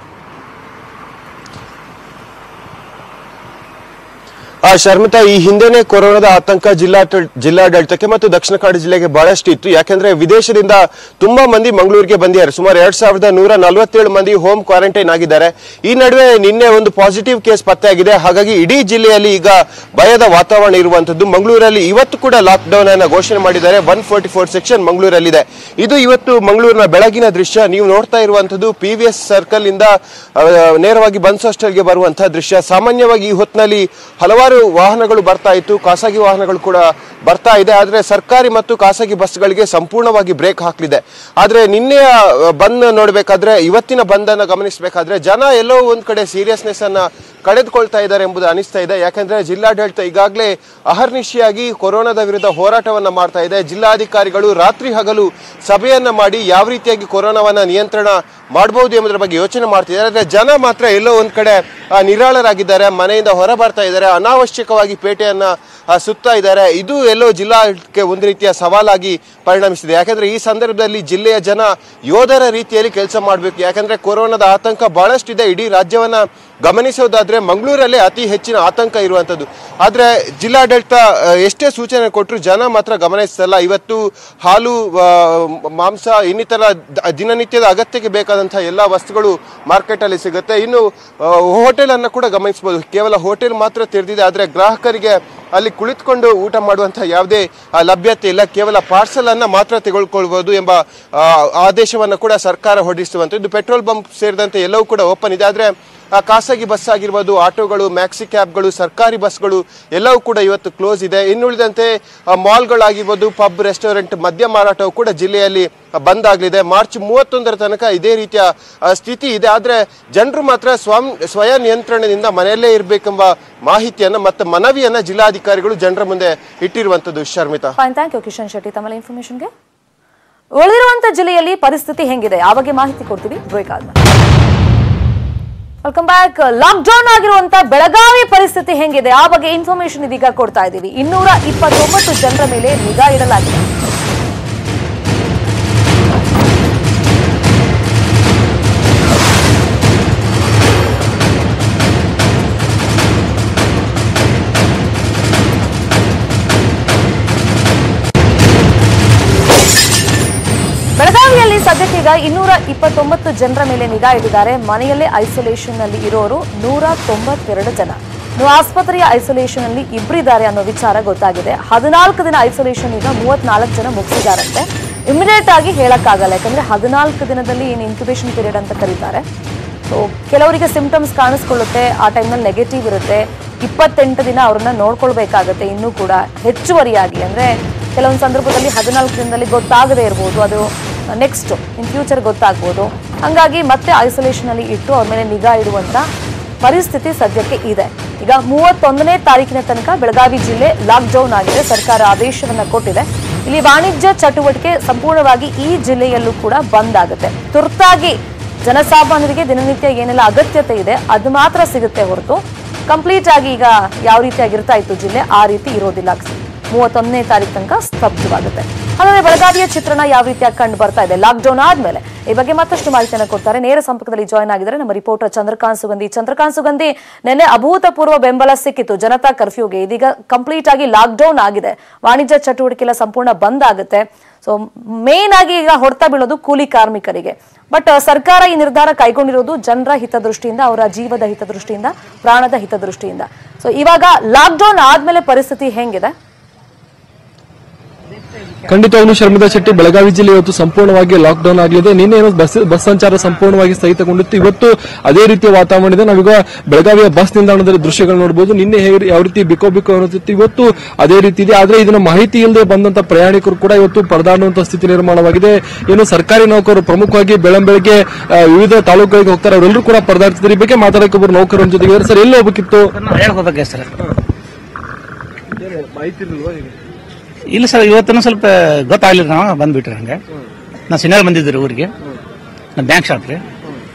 ಆ ಶರ್ಮಿತಾ ಈ ಹಿಂದೆನೆ ಕೊರೋನಾದ ಆತಂಕ ಜಿಲ್ಲಾ ಜಿಲ್ಲಾಡಳಿತಕ್ಕೆ ಮತ್ತು ದಕ್ಷಿಣ ಕನ್ನಡ ಜಿಲ್ಲೆಗೆ ಬಹಳಷ್ಟು ಇತ್ತು ಯಾಕಂದ್ರೆ ವಿದೇಶದಿಂದ ತುಂಬಾ ಮಂದಿ ಮಂಗಳೂರಿಗೆ ಬಂದಿದ್ದಾರೆ ಸುಮಾರು ಎರಡ್ ಸಾವಿರದ ನೂರ ನಲವತ್ತೇಳು ಮಂದಿ ಹೋಮ್ ಕ್ವಾರಂಟೈನ್ ಆಗಿದ್ದಾರೆ ಈ ನಡುವೆ ನಿನ್ನೆ ಒಂದು ಪಾಸಿಟಿವ್ ಕೇಸ್ ಪತ್ತೆಯಾಗಿದೆ ಹಾಗಾಗಿ ಇಡೀ ಜಿಲ್ಲೆಯಲ್ಲಿ ಈಗ ಭಯದ ವಾತಾವರಣ ಇರುವಂತದ್ದು ಮಂಗಳೂರಲ್ಲಿ ಇವತ್ತು ಕೂಡ ಲಾಕ್ ಡೌನ್ ಅನ್ನ ಘೋಷಣೆ ಮಾಡಿದ್ದಾರೆ ಒನ್ ಫೋರ್ಟಿ ಫೋರ್ ಸೆಕ್ಷನ್ ಮಂಗಳೂರಲ್ಲಿದೆ ಇದು ಇವತ್ತು ಮಂಗಳೂರಿನ ಬೆಳಗಿನ ದೃಶ್ಯ ನೀವು ನೋಡ್ತಾ ಇರುವಂತದ್ದು ಪಿ ವಿ ಎಸ್ ಸರ್ಕಲ್ ಇಂದ ಆ, ನೇರವಾಗಿ ಬನ್ಸ್ ಹಾಸ್ಟೆಲ್ಗೆ ಬರುವಂತಹ ದೃಶ್ಯ ಸಾಮಾನ್ಯವಾಗಿ ಈ ಹೊತ್ತಿನಲ್ಲಿ ಹಲವಾರು ವಾಹನಗಳು ಬರ್ತಾ ಇತ್ತು ಖಾಸಗಿ ವಾಹನಗಳು ಕೂಡ ಬರ್ತಾ ಇದೆ ಆದ್ರೆ ಸರ್ಕಾರಿ ಮತ್ತು ಖಾಸಗಿ ಬಸ್ಗಳಿಗೆ ಸಂಪೂರ್ಣವಾಗಿ ಬ್ರೇಕ್ ಹಾಕಲಿದೆ ಆದ್ರೆ ನಿನ್ನೆಯ ಆ, ಬಂದ್ ನೋಡ್ಬೇಕಾದ್ರೆ ಇವತ್ತಿನ ಬಂದ್ ಅನ್ನ ಗಮನಿಸಬೇಕಾದ್ರೆ ಜನ ಎಲ್ಲೋ ಒಂದ್ ಕಡೆ ಸೀರಿಯಸ್ನೆಸ್ ಅನ್ನ ಕಳೆದುಕೊಳ್ತಾ ಇದ್ದಾರೆ ಎಂಬುದು ಅನಿಸ್ತಾ ಇದೆ ಯಾಕಂದ್ರೆ ಜಿಲ್ಲಾಡಳಿತ ಈಗಾಗಲೇ ಅಹರ್ನಿಶಿಯಾಗಿ ಕೊರೋನಾದ ವಿರುದ್ಧ ಹೋರಾಟವನ್ನ ಮಾಡ್ತಾ ಇದೆ ಜಿಲ್ಲಾಧಿಕಾರಿಗಳು ರಾತ್ರಿ ಹಗಲು ಸಭೆಯನ್ನ ಮಾಡಿ ಯಾವ ರೀತಿಯಾಗಿ ಕೊರೋನಾವನ್ನ ನಿಯಂತ್ರಣ ಮಾಡಬಹುದು ಎಂಬುದರ ಬಗ್ಗೆ ಯೋಚನೆ ಮಾಡ್ತಿದ್ದಾರೆ ಆದ್ರೆ ಜನ ಮಾತ್ರ ಎಲ್ಲೋ ಒಂದ್ ಕಡೆ ಆ, ನಿರಾಳರಾಗಿದ್ದಾರೆ ಮನೆಯಿಂದ ಹೊರ ಬರ್ತಾ ಇದ್ದಾರೆ ಅನಾವಶ್ಯಕವಾಗಿ ಪೇಟೆಯನ್ನ ಆ, ಸುತ್ತಾ ಇದ್ದಾರೆ ಇದು ಎಲ್ಲೋ ಜಿಲ್ಲಾಡಳಿತಕ್ಕೆ ಒಂದು ರೀತಿಯ ಸವಾಲಾಗಿ ಪರಿಣಮಿಸಿದೆ ಯಾಕಂದ್ರೆ ಈ ಸಂದರ್ಭದಲ್ಲಿ ಜಿಲ್ಲೆಯ ಜನ ಯೋಧರ ರೀತಿಯಲ್ಲಿ ಕೆಲಸ ಮಾಡಬೇಕು ಯಾಕಂದ್ರೆ ಕೊರೋನಾದ ಆತಂಕ ಬಹಳಷ್ಟಿದೆ ಇಡೀ ರಾಜ್ಯವನ್ನ ಗಮನಿಸೋದಾದ್ರೆ ಮಂಗಳೂರಲ್ಲೇ ಅತಿ ಹೆಚ್ಚಿನ ಆತಂಕ ಇರುವಂತದ್ದು ಆದ್ರೆ ಜಿಲ್ಲಾಡಳಿತ ಆ, ಎಷ್ಟೇ ಸೂಚನೆ ಕೊಟ್ಟರು ಜನ ಮಾತ್ರ ಗಮನಿಸ್ತಲ್ಲ ಇವತ್ತು ಹಾಲು ಆ, ಮಾಂಸ ಇನ್ನಿತರ ದ- ದಿನನಿತ್ಯದ ಅಗತ್ಯಕ್ಕೆ ಬೇಕಾದಂತಹ ಎಲ್ಲ ವಸ್ತುಗಳು ಮಾರ್ಕೆಟ್ ಅಲ್ಲಿ ಸಿಗುತ್ತೆ ಇನ್ನು ಹೋಟೆಲ್ ಅನ್ನ ಕೂಡ ಗಮನಿಸಬಹುದು ಕೇವಲ ಹೋಟೆಲ್ ಮಾತ್ರ ತೆರೆದಿದೆ ಆದ್ರೆ ಗ್ರಾಹಕರಿಗೆ ಅಲ್ಲಿ ಕುಳಿತುಕೊಂಡು ಊಟ ಮಾಡುವಂತಹ ಯಾವುದೇ ಆ, ಲಭ್ಯತೆ ಇಲ್ಲ ಕೇವಲ ಪಾರ್ಸಲ್ ಅನ್ನ ಮಾತ್ರ ತೆಗೆದುಕೊಳ್ಬಹುದು ಎಂಬ ಆ, ಆದೇಶವನ್ನು ಕೂಡ ಸರ್ಕಾರ ಹೊರಡಿಸುವಂಥದ್ದು ಪೆಟ್ರೋಲ್ ಬಂಕ್ ಸೇರಿದಂತೆ ಎಲ್ಲವೂ ಕೂಡ ಓಪನ್ ಇದೆ ಆದ್ರೆ ಆ, ಖಾಸಗಿ ಬಸ್ ಆಗಿರ್ಬೋದು ಆಟೋಗಳು ಮ್ಯಾಕ್ಸಿ ಕ್ಯಾಬ್ಗಳು ಸರ್ಕಾರಿ ಬಸ್ಗಳು ಎಲ್ಲವೂ ಕೂಡ ಇವತ್ತು ಕ್ಲೋಸ್ ಇದೆ ಇನ್ನುಳಿದಂತೆ ಆ, ಮಾಲ್ಗಳಾಗಿರ್ಬೋದು ಪಬ್ ರೆಸ್ಟೋರೆಂಟ್ ಮದ್ಯ ಮಾರಾಟವು ಕೂಡ ಜಿಲ್ಲೆಯಲ್ಲಿ ಆ, ಬಂದ್ ಆಗಲಿದೆ ಮಾರ್ಚ್ ಮೂವತ್ತೊಂದರ ತನಕ ಇದೇ ರೀತಿಯ ಆ, ಸ್ಥಿತಿ ಇದೆ ಆದ್ರೆ ಜನರು ಮಾತ್ರ ಸ್ವಂ ಸ್ವಯಂ ನಿಯಂತ್ರಣದಿಂದ ಮನೆಯಲ್ಲೇ ಇರಬೇಕೆಂಬ ಮಾಹಿತಿಯನ್ನ ಮತ್ತು ಮನವಿಯನ್ನ ಜಿಲ್ಲಾಧಿಕಾರಿಗಳು ಜನರ ಮುಂದೆ ಇಟ್ಟಿರುವಂತದ್ದು Sharmita fine thank you Kishan Shetty ತಮ್ಮ ಇನ್ಫಾರ್ಮೇಶನ್ಗೆ ಉಳಿದಿರುವಂತ ಜಿಲ್ಲೆಯಲ್ಲಿ ಪರಿಸ್ಥಿತಿ ಹೆಂಗಿದೆ ಆ ಬಗ್ಗೆ ಮಾಹಿತಿ ಕೊಡ್ತೀವಿ ಬ್ರೇಕ್ ಆದ್ಮೇಲೆ ವೆಲ್ಕಮ್ ಬ್ಯಾಕ್ ಲಾಕ್ ಡೌನ್ ಆಗಿರುವಂತ ಬೆಳಗಾವಿ ಪರಿಸ್ಥಿತಿ ಹೆಂಗಿದೆ ಆ ಬಗ್ಗೆ ಇನ್ಫಾರ್ಮೇಶನ್ ಇದೀಗ ಕೊಡ್ತಾ ಇದ್ದೀವಿ ಇನ್ನೂರ ಇಪ್ಪತ್ತೊಂಬತ್ತು ಜನರ ಮೇಲೆ ನಿಗಾ ಇಡಲಾಗಿದೆ ಬೆಳಗಾವಿಯಲ್ಲಿ ಸದ್ಯಕ್ಕೀಗ ಇನ್ನೂರ ಇಪ್ಪತ್ತೊಂಬತ್ತು ಜನರ ಮೇಲೆ ನಿಗಾ ಇಟ್ಟಿದ್ದಾರೆ ಮನೆಯಲ್ಲೇ ಐಸೋಲೇಷನ್ ನಲ್ಲಿ ಇರೋರು ನೂರ ತೊಂಬತ್ತೆರಡು ಜನ ಇನ್ನು ಆಸ್ಪತ್ರೆಯ ಐಸೋಲೇಷನ್ ಅಲ್ಲಿ ಇಬ್ಬರಿದ್ದಾರೆ ಅನ್ನೋ ವಿಚಾರ ಗೊತ್ತಾಗಿದೆ ಹದಿನಾಲ್ಕು ದಿನ ಐಸೋಲೇಷನ್ ಈಗ ಮೂವತ್ನಾಲ್ಕು ಜನ ಮುಗಿಸಿದಾರಂತೆ ಇಮಿಡಿಯೇಟ್ ಆಗಿ ಹೇಳಕ್ಕಾಗಲ್ಲ ಯಾಕಂದ್ರೆ ಹದಿನಾಲ್ಕು ದಿನದಲ್ಲಿ ಏನು ಇನ್ಕ್ಯುಬೇಷನ್ ಪೀರಿಯಡ್ ಅಂತ ಕರೀತಾರೆ ಸೊ ಕೆಲವರಿಗೆ ಸಿಂಪ್ಟಮ್ಸ್ ಕಾಣಿಸ್ಕೊಳ್ಳುತ್ತೆ ಆ ಟೈಮ್ನಲ್ಲಿ ನೆಗೆಟಿವ್ ಇರುತ್ತೆ ಇಪ್ಪತ್ತೆಂಟು ದಿನ ಅವ್ರನ್ನ ನೋಡ್ಕೊಳ್ಬೇಕಾಗತ್ತೆ ಇನ್ನೂ ಕೂಡ ಹೆಚ್ಚುವರಿಯಾಗಿ ಅಂದ್ರೆ ಕೆಲವೊಂದು ಸಂದರ್ಭದಲ್ಲಿ ಹದಿನಾಲ್ಕು ದಿನದಲ್ಲಿ ಗೊತ್ತಾಗದೇ ಇರ್ಬೋದು ಅದು ನೆಕ್ಸ್ಟ್ ಇನ್ ಫ್ಯೂಚರ್ ಗೊತ್ತಾಗ್ಬೋದು ಹಂಗಾಗಿ ಮತ್ತೆ ಐಸೋಲೇಷನ್ ಅಲ್ಲಿ ಇಟ್ಟು ಅವ್ರ ಮೇಲೆ ನಿಗಾ ಇಡುವಂತ ಪರಿಸ್ಥಿತಿ ಸದ್ಯಕ್ಕೆ ಇದೆ ಈಗ ಮೂವತ್ತೊಂದನೇ ತಾರೀಕಿನ ತನಕ ಬೆಳಗಾವಿ ಜಿಲ್ಲೆ ಲಾಕ್ ಡೌನ್ ಆಗಿದೆ ಸರ್ಕಾರ ಆದೇಶವನ್ನ ಕೊಟ್ಟಿದೆ ಇಲ್ಲಿ ವಾಣಿಜ್ಯ ಚಟುವಟಿಕೆ ಸಂಪೂರ್ಣವಾಗಿ ಈ ಜಿಲ್ಲೆಯಲ್ಲೂ ಕೂಡ ಬಂದ್ ಆಗುತ್ತೆ ತುರ್ತಾಗಿ ಜನಸಾಮಾನ್ಯರಿಗೆ ದಿನನಿತ್ಯ ಏನೆಲ್ಲ ಅಗತ್ಯತೆ ಇದೆ ಅದು ಮಾತ್ರ ಸಿಗುತ್ತೆ ಹೊರತು ಕಂಪ್ಲೀಟ್ ಆಗಿ ಈಗ ಯಾವ ರೀತಿಯಾಗಿರ್ತಾ ಇತ್ತು ಜಿಲ್ಲೆ ಆ ರೀತಿ ಇರೋದಿಲ್ಲ ಮೂವತ್ತೊಂದನೇ ತಾರೀಕು ತನಕ ಸ್ತಬ್ಧವಾಗುತ್ತೆ ಹಾಗಾದ್ರೆ ಬೆಳಗಾವಿಯ ಚಿತ್ರಣ ಯಾವ ರೀತಿಯಾಗಿ ಕಂಡು ಬರ್ತಾ ಇದೆ ಲಾಕ್ ಡೌನ್ ಆದ್ಮೇಲೆ ಈ ಬಗ್ಗೆ ಮತ್ತಷ್ಟು ಮಾಹಿತಿಯನ್ನು ಕೊಡ್ತಾರೆ ನೇರ ಸಂಪರ್ಕದಲ್ಲಿ ಜಾಯ್ನ್ ಆಗಿದ್ದಾರೆ ನಮ್ಮ ರಿಪೋರ್ಟರ್ ಚಂದ್ರಕಾಂತ್ ಸುಗಂಧಿ ಚಂದ್ರಕಾಂತ್ ಸುಗಂಧಿ ನಿನ್ನೆ ಅಭೂತಪೂರ್ವ ಬೆಂಬಲ ಸಿಕ್ಕಿತ್ತು ಜನತಾ ಕರ್ಫ್ಯೂಗೆ ಇದೀಗ ಕಂಪ್ಲೀಟ್ ಆಗಿ ಲಾಕ್ ಡೌನ್ ಆಗಿದೆ ವಾಣಿಜ್ಯ ಚಟುವಟಿಕೆ ಎಲ್ಲ ಸಂಪೂರ್ಣ ಬಂದ್ ಆಗುತ್ತೆ ಸೊ ಮೇನ್ ಆಗಿ ಈಗ ಹೊಡೆತ ಬೀಳೋದು ಕೂಲಿ ಕಾರ್ಮಿಕರಿಗೆ ಬಟ್ ಸರ್ಕಾರ ಈ ನಿರ್ಧಾರ ಕೈಗೊಂಡಿರೋದು ಜನರ ಹಿತದೃಷ್ಟಿಯಿಂದ ಅವರ ಜೀವದ ಹಿತದೃಷ್ಟಿಯಿಂದ ಪ್ರಾಣದ ಹಿತದೃಷ್ಟಿಯಿಂದ ಸೊ ಇವಾಗ ಲಾಕ್ ಡೌನ್ ಆದ್ಮೇಲೆ ಪರಿಸ್ಥಿತಿ ಹೆಂಗಿದೆ ಖಂಡಿತವಾಗ್ಲೂ ಶರ್ಮಿಳಾ ಶೆಟ್ಟಿ ಬೆಳಗಾವಿ ಜಿಲ್ಲೆ ಇವತ್ತು ಸಂಪೂರ್ಣವಾಗಿ ಲಾಕ್ ಡೌನ್ ಆಗಲಿದೆ ನಿನ್ನೆ ಏನೋ ಬಸ್ ಬಸ್ ಸಂಚಾರ ಸಂಪೂರ್ಣವಾಗಿ ಸ್ಥಗಿತಗೊಂಡಿತ್ತು ಇವತ್ತು ಅದೇ ರೀತಿಯ ವಾತಾವರಣ ಇದೆ ನಾವೀಗ ಬೆಳಗಾವಿಯ ಬಸ್ ನಿಲ್ದಾಣದಲ್ಲಿ ದೃಶ್ಯಗಳು ನೋಡಬಹುದು ನಿನ್ನೆ ಹೇಗೆ- ಯಾವ ರೀತಿ ಬಿಕೋ ಬಿಕೋ ಅನ್ನುತ್ತಿತ್ತು ಇವತ್ತು ಅದೇ ರೀತಿ ಇದೆ ಆದ್ರೆ ಇದನ್ನ ಮಾಹಿತಿ ಇಲ್ಲದೆ ಬಂದಂತ ಪ್ರಯಾಣಿಕರು ಕೂಡ ಇವತ್ತು ಪರದಾಡುವಂತ ಸ್ಥಿತಿ ನಿರ್ಮಾಣವಾಗಿದೆ ಏನು ಸರ್ಕಾರಿ ನೌಕರರು ಪ್ರಮುಖವಾಗಿ ಬೆಳಂಬೆಳಗ್ಗೆ ಆ, ವಿವಿಧ ತಾಲೂಕುಗಳಿಗೆ ಹೋಗ್ತಾರೆ ಅವರೆಲ್ಲರೂ ಕೂಡ ಪರದಾಡ್ತಿದ್ದಾರೆ ಈ ಬಗ್ಗೆ ಮಾತಾಡಕ್ಕೆ ಒಬ್ಬರು ನೌಕರರ ಜೊತೆಗೆ ಸರ್ ಎಲ್ಲಿ ಹೋಗ್ಬೇಕಿತ್ತು ಹೇಳ್ಕೋಬೇಕು ಸರ್ ಮಾಹಿತಿರ್ಲಿಲ್ವಾ ಈಗ ಇಲ್ಲ ಸರ್ ಇವತ್ತೂ ಸ್ವಲ್ಪ ಗೊತ್ತಾಗ್ಲಿಲ್ಲ ನಾವು ಬಂದ್ಬಿಟ್ರಿ ಹಂಗೆ ನಾ ಸಿನಿಮಾ ಬಂದಿದ್ರಿ ಊರಿಗೆ ನಮ್ಮ ಬ್ಯಾಂಕ್ ಶಾಪ್ ರೀ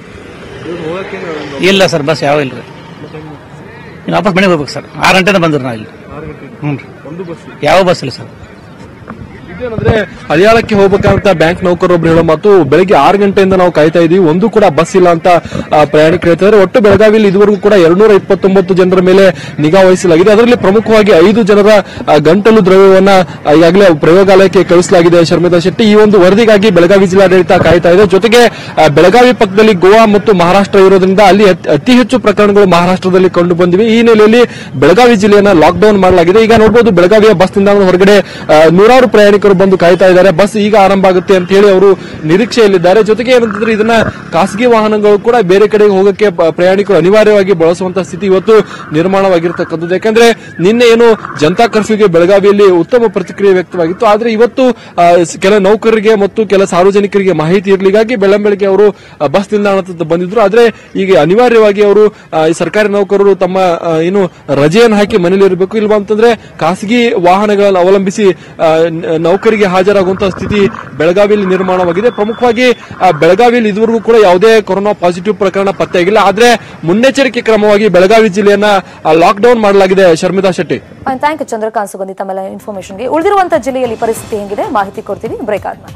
ಇಲ್ಲ ಸರ್ ಬಸ್ ಯಾವ ಇಲ್ಲ ರೀ ಇನ್ನು ವಾಪಸ್ ಮನೆಗೆ ಹೋಗ್ಬೇಕು ಸರ್ ಆರು ಗಂಟೆನ ಬಂದ್ರು ನಾವು ಇಲ್ಲಿ ಹ್ಞೂ ರೀ ಒಂದು ಬಸ್ ಯಾವ ಬಸ್ ಇಲ್ಲ ಸರ್ ಇದೇನಂದ್ರೆ ಹಳಿಯಾಳಕ್ಕೆ ಹೋಗ್ಬೇಕಂತ ಬ್ಯಾಂಕ್ ನೌಕರೊಬ್ರು ಹೇಳೋ ಮಾತು ಬೆಳಿಗ್ಗೆ ಆರು ಗಂಟೆಯಿಂದ ನಾವು ಕಾಯ್ತಾ ಇದೀವಿ ಒಂದು ಕೂಡ ಬಸ್ ಇಲ್ಲ ಅಂತ ಆ, ಪ್ರಯಾಣಿಕರು ಹೇಳ್ತಿದ್ದಾರೆ ಒಟ್ಟು ಬೆಳಗಾವಿಯಲ್ಲಿ ಇದುವರೆಗೂ ಕೂಡ ಎರಡ್ನೂರ ಇಪ್ಪತ್ತೊಂಬತ್ತು ಜನರ ಮೇಲೆ ನಿಗಾ ವಹಿಸಲಾಗಿದೆ ಅದರಲ್ಲಿ ಪ್ರಮುಖವಾಗಿ ಐದು ಜನರ ಆ, ಗಂಟಲು ದ್ರವ್ಯವನ್ನ ಆ, ಈಗಾಗಲೇ ಪ್ರಯೋಗಾಲಯಕ್ಕೆ ಕಳಿಸಲಾಗಿದೆ ಶರ್ಮಿಳಾ ಶೆಟ್ಟಿ ಈ ಒಂದು ವರದಿಗಾಗಿ ಬೆಳಗಾವಿ ಜಿಲ್ಲಾಡಳಿತ ಕಾಯ್ತಾ ಇದೆ ಜೊತೆಗೆ ಆ, ಬೆಳಗಾವಿ ಪಕ್ಕದಲ್ಲಿ ಗೋವಾ ಮತ್ತು ಮಹಾರಾಷ್ಟ್ರ ಇರೋದ್ರಿಂದ ಅಲ್ಲಿ ಅತ್- ಅತಿ ಹೆಚ್ಚು ಪ್ರಕರಣಗಳು ಮಹಾರಾಷ್ಟ್ರದಲ್ಲಿ ಕಂಡು ಬಂದಿವೆ ಈ ಹಿನ್ನೆಲೆಯಲ್ಲಿ ಬೆಳಗಾವಿ ಜಿಲ್ಲೆಯನ್ನ ಲಾಕ್ಡೌನ್ ಮಾಡಲಾಗಿದೆ ಈಗ ನೋಡಬಹುದು ಬೆಳಗಾವಿಯ ಬಸ್ ನಿಲ್ದಾಣದ ಹೊರಗಡೆ ಆ, ನೂರಾರು ಪ್ರಯಾಣಿಕರು ಬಂದು ಕಾಯ್ತಾ ಇದ್ದಾರೆ ಬಸ್ ಈಗ ಆರಂಭ ಆಗುತ್ತೆ ಅಂತ ಹೇಳಿ ಅವರು ನಿರೀಕ್ಷೆಯಲ್ಲಿದ್ದಾರೆ ಜೊತೆಗೆ ಏನಂತಂದ್ರೆ ಇದನ್ನ ಖಾಸಗಿ ವಾಹನಗಳು ಕೂಡ ಬೇರೆ ಕಡೆಗೆ ಹೋಗಕ್ಕೆ ಪ- ಪ್ರಯಾಣಿಕರು ಅನಿವಾರ್ಯವಾಗಿ ಬಳಸುವಂತಹ ಸ್ಥಿತಿ ಇವತ್ತು ನಿರ್ಮಾಣವಾಗಿರ್ತಕ್ಕಂಥದ್ದು ಯಾಕಂದ್ರೆ ನಿನ್ನೆ ಏನು ಜನತಾ ಕರ್ಫ್ಯೂಗೆ ಬೆಳಗಾವಿಯಲ್ಲಿ ಉತ್ತಮ ಪ್ರತಿಕ್ರಿಯೆ ವ್ಯಕ್ತವಾಗಿತ್ತು ಆದ್ರೆ ಇವತ್ತು ಆ, ಸ್- ಕೆಲ ನೌಕರರಿಗೆ ಮತ್ತು ಕೆಲ ಸಾರ್ವಜನಿಕರಿಗೆ ಮಾಹಿತಿ ಇರಲಿಗಾಗಿ ಬೆಳ್ಳಂಬೆಳಗ್ಗೆ ಅವರು ಆ, ಬಸ್ ನಿಲ್ದಾಣ ಹತ್ರ ಬಂದಿದ್ರು ಆದ್ರೆ ಈಗ ಅನಿವಾರ್ಯವಾಗಿ ಅವರು ಆ, ಈ ಸರ್ಕಾರಿ ನೌಕರರು ತಮ್ಮ ಆ, ಏನು ರಜೆಯನ್ನು ಹಾಕಿ ಮನೇಲಿ ಇರಬೇಕು ಇಲ್ವಾ ಅಂತಂದ್ರೆ ಖಾಸಗಿ ವಾಹನಗಳನ್ನು ಅವಲಂಬಿಸಿ ಆ, ನ- ನೌಕರಿಗೆ ಹಾಜರಾಗುವಂತಹ ಸ್ಥಿತಿ ಬೆಳಗಾವಿಯಲ್ಲಿ ನಿರ್ಮಾಣವಾಗಿದೆ ಪ್ರಮುಖವಾಗಿ ಆ, ಬೆಳಗಾವಿಯಲ್ಲಿ ಇದುವರೆಗೂ ಕೂಡ ಯಾವುದೇ ಕೊರೋನಾ ಪಾಸಿಟಿವ್ ಪ್ರಕರಣ ಪತ್ತೆಯಾಗಿಲ್ಲ ಆದ್ರೆ ಮುನ್ನೆಚ್ಚರಿಕೆ ಕ್ರಮವಾಗಿ ಬೆಳಗಾವಿ ಜಿಲ್ಲೆಯನ್ನ ಲಾಕ್ಡೌನ್ ಮಾಡಲಾಗಿದೆ ಶರ್ಮಿಳಾ ಶೆಟ್ಟಿ ಥ್ಯಾಂಕ್ ಯು ಚಂದ್ರಕಾಂತ್ ಸುಗಂಧಿ ತಮ್ಮೆಲ್ಲ ಇನ್ಫಾರ್ಮೇಶನ್ಗೆ ಉಳಿದಿರುವಂತಹ ಜಿಲ್ಲೆಯಲ್ಲಿ ಪರಿಸ್ಥಿತಿ ಹೆಂಗಿದೆ ಮಾಹಿತಿ ಕೊಡ್ತೀವಿ ಬ್ರೇಕ್ ಆದ್ಮೇಲೆ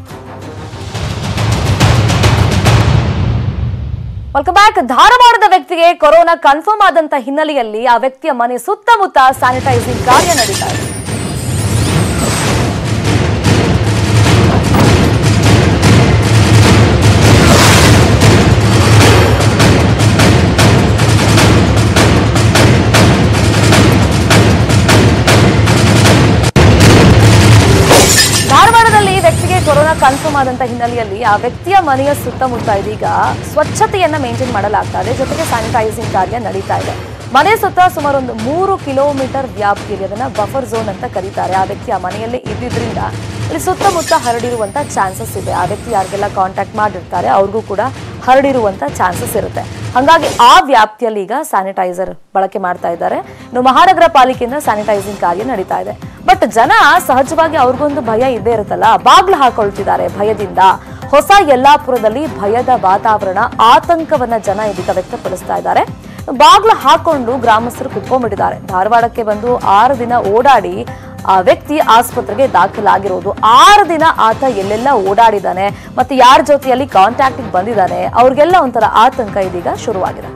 ವೆಲ್ಕಮ್ ಬ್ಯಾಕ್ ಧಾರವಾಡದ ವ್ಯಕ್ತಿಗೆ ಕೊರೋನಾ ಕನ್ಫರ್ಮ್ ಆದಂತ ಹಿನ್ನೆಲೆಯಲ್ಲಿ ಆ ವ್ಯಕ್ತಿಯ ಮನೆ ಸುತ್ತಮುತ್ತ ಸ್ಯಾನಿಟೈಸಿಂಗ್ ಕಾರ್ಯ ನಡೀತಾ ಇದೆ ಧಾರವಾಡದಲ್ಲಿ ವ್ಯಕ್ತಿಗೆ ಕೊರೋನಾ ಕನ್ಫರ್ಮ್ ಆದಂತ ಹಿನ್ನೆಲೆಯಲ್ಲಿ ಆ ವ್ಯಕ್ತಿಯ ಮನೆಯ ಸುತ್ತಮುತ್ತ ಇದೀಗ ಸ್ವಚ್ಛತೆಯನ್ನ ಮೇಂಟೈನ್ ಮಾಡಲಾಗ್ತಾ ಇದೆ ಜೊತೆಗೆ ಸ್ಯಾನಿಟೈಸಿಂಗ್ ಕಾರ್ಯ ನಡೀತಾ ಇದೆ ಮನೆ ಸುತ್ತ ಸುಮಾರು ಒಂದು ಮೂರು ಕಿಲೋಮೀಟರ್ ವ್ಯಾಪ್ತಿಯಲ್ಲಿ ಅದನ್ನ ಬಫರ್ ಝೋನ್ ಅಂತ ಕರೀತಾರೆ ಆ ವ್ಯಕ್ತಿ ಆ ಮನೆಯಲ್ಲೇ ಇದ್ದಿದ್ರಿಂದ ಇಲ್ಲಿ ಸುತ್ತಮುತ್ತ ಹರಡಿರುವಂತ ಚಾನ್ಸಸ್ ಇದೆ ಆ ವ್ಯಕ್ತಿ ಯಾರಿಗೆಲ್ಲ ಕಾಂಟ್ಯಾಕ್ಟ್ ಮಾಡಿರ್ತಾರೆ ಅವ್ರಿಗೂ ಕೂಡ ಹರಡಿರುವಂತ ಚಾನ್ಸಸ್ ಇರುತ್ತೆ ಹಾಗಾಗಿ ಆ ವ್ಯಾಪ್ತಿಯಲ್ಲಿ ಈಗ ಸ್ಯಾನಿಟೈಸರ್ ಬಳಕೆ ಮಾಡ್ತಾ ಇದ್ದಾರೆ ಇನ್ನು ಮಹಾನಗರ ಪಾಲಿಕೆಯಿಂದ ಸ್ಯಾನಿಟೈಸಿಂಗ್ ಕಾರ್ಯ ನಡೀತಾ ಇದೆ ಬಟ್ ಜನ ಸಹಜವಾಗಿ ಅವ್ರಿಗೊಂದು ಭಯ ಇದ್ದೇ ಇರುತ್ತಲ್ಲ ಬಾಗ್ಲು ಹಾಕೊಳ್ತಿದ್ದಾರೆ ಭಯದಿಂದ ಹೊಸ ಯಲ್ಲಾಪುರದಲ್ಲಿ ಭಯದ ವಾತಾವರಣ ಆತಂಕವನ್ನ ಜನ ಇದೀಗ ವ್ಯಕ್ತಪಡಿಸ್ತಾ ಇದ್ದಾರೆ ಬಾಗ್ಲು ಹಾಕೊಂಡು ಗ್ರಾಮಸ್ಥರು ಕುತ್ಕೊಂಡ್ಬಿಟ್ಟಿದ್ದಾರೆ ಧಾರವಾಡಕ್ಕೆ ಬಂದು ಆರು ದಿನ ಓಡಾಡಿ ಆ ವ್ಯಕ್ತಿ ಆಸ್ಪತ್ರೆಗೆ ದಾಖಲಾಗಿರೋದು ಆರು ದಿನ ಆತ ಎಲ್ಲೆಲ್ಲ ಓಡಾಡಿದಾನೆ ಮತ್ತೆ ಯಾರ ಜೊತೆಯಲ್ಲಿ ಕಾಂಟ್ಯಾಕ್ಟ್ ಬಂದಿದ್ದಾನೆ ಅವ್ರಿಗೆಲ್ಲ ಒಂಥರ ಆತಂಕ ಇದೀಗ ಶುರುವಾಗಿದೆ